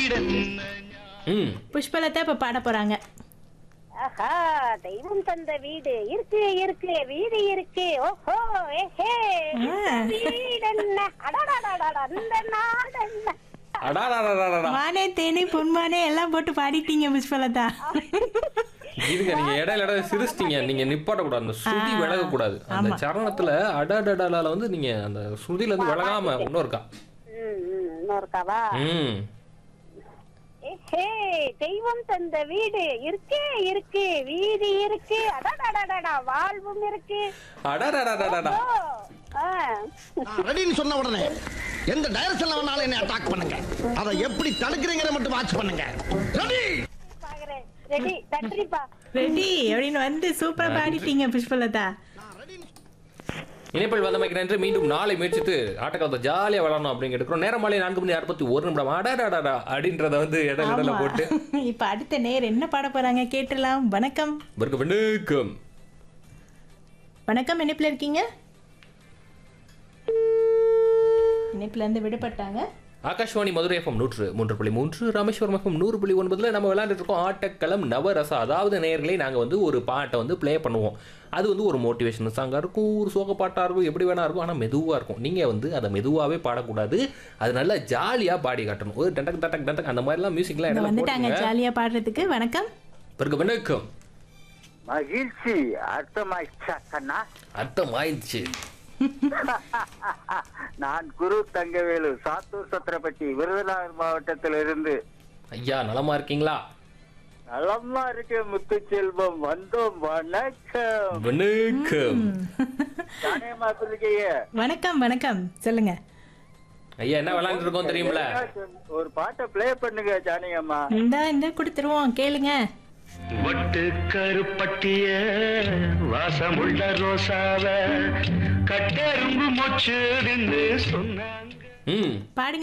வீடென்ன ம் புஷ்பலதா இப்ப பாட போறாங்க ஆஹா தெய்வம் தந்த வீடு இருக்கு இருக்கு வீடு இருக்கு ஓஹோ ஏஹே இந்த வீடென்ன அடடடடட அந்த நாடென்ன அடாடாடாடாடா மானே தேனே பொன்மானே எல்லாம் போட்டு பாடிட்டீங்க புஷ்பலதா இதுங்க நீங்க இடையில இடையில சிரிச்சிட்டீங்க நீங்க நிப்பாட்ட கூடாது அந்த ஸ்ருதி விலக கூடாது அந்த சரணத்துல அடடடால வந்து நீங்க அந்த ஸ்ருதில இருந்து விலகாம இன்னும் இருக்கா ம், ம், இன்னொருக்காவா ம் ஏஹே தெய்வம் தந்த வீடு இருக்கு இருக்கு வீடு இருக்கு அடடடடடா வாழ்வும் இருக்கு அடடடாடாடா ஓ ஆ. நான் ரெடின்னு சொன்ன உடனே எந்த டைரக்ஷன்ல வேணாலும் என்ன அட்டாக் பண்ணுங்க அதை எப்படி தடுக்கிறீங்கற மட்டும் வாட்ச் பண்ணுங்க ரெடி பாக்குறேன் ரெடி நன்றிப்பா ரெடி அப்படின்னு வந்து சூப்பரா பாடிட்டீங்க புஷ்பலதா இணைப்பில் வந்தமைக்கு நன்றி மீண்டும் நாளை முயற்சித்து ஆட்டக்காலத்தை ஜாலியா விளாடணும் அப்படின்னு எடுக்கிறோம் நேரம் மாலை நான்கு மணி அறுபத்தி ஒரு நிமிடம் அடடாடாடா அப்படின்றத வந்து இடையில இடையில ஆமா. போட்டு இப்ப அடுத்த நேர் என்ன பாட போறாங்க கேட்டுலாம் வணக்கம் வணக்கம் வணக்கம் வணக்கம் இணைப்புல இருக்கீங்க இணைப்புல இருந்து விடுபட்டாங்க ஆகாஷ்வாணி மதுரை எஃப்எம் நூற்று மூன்று புள்ளி மூன்று ராமேஸ்வரம் எஃப்எம் நூறு புள்ளி ஒன்பதுல நம்ம விளையாண்டுட்டு இருக்கோம் ஆட்டக்களம் நவரசா அதாவது நேர்களே நாங்கள் வந்து ஒரு பாட்டை வந்து ப்ளே பண்ணுவோம் அது வந்து ஒரு மோட்டிவேஷன் சாங்காக இருக்கும் ஒரு சோக பாட்டாக இருக்கும் எப்படி வேணா இருக்கும் ஆனால் மெதுவாக இருக்கும் நீங்கள் வந்து அதை மெதுவாகவே பாடக்கூடாது அது நல்லா ஜாலியாக பாடி காட்டணும் ஒரு டண்டக் டண்டக் டண்டக் அந்த மாதிரிலாம் மியூசிக்லாம் இங்க இடையில வந்துட்டாங்க போட்டுங்க ஜாலியா பாடுறதுக்கு வணக்கம் பிறகு வணக்கம் மகிழ்ச்சி அர்த்தமாயிடுச்சா கண்ணா அர்த்தம் ஆயிடுச்சு நான் குரு தங்கவேலு சாத்தூர் சத்திரப்பட்டி விருதுநகர் மாவட்டத்திலிருந்து ஐயா நலமா இருக்கீங்களா நலமா இருக்கு முத்துச்செல்வம் வந்தோம் வணக்கம் வணக்கம் தானேமா சொல்லிக்கையே வணக்கம் வணக்கம் சொல்லுங்க ஐயா என்ன விளையாண்டுட்டு இருக்கோம் தெரியுமில ஒரு பாட்டை ப்ளே பண்ணுங்க ஜானகம்மா இந்தா இந்த கொடுத்துருவோம் கேளுங்க வட்டு கருப்பட்டிய வாசமுள்ள ரோசாவ கட்டெரும்பு மொச்சுன்னு சொன்னாங்க ம் பாடுங்க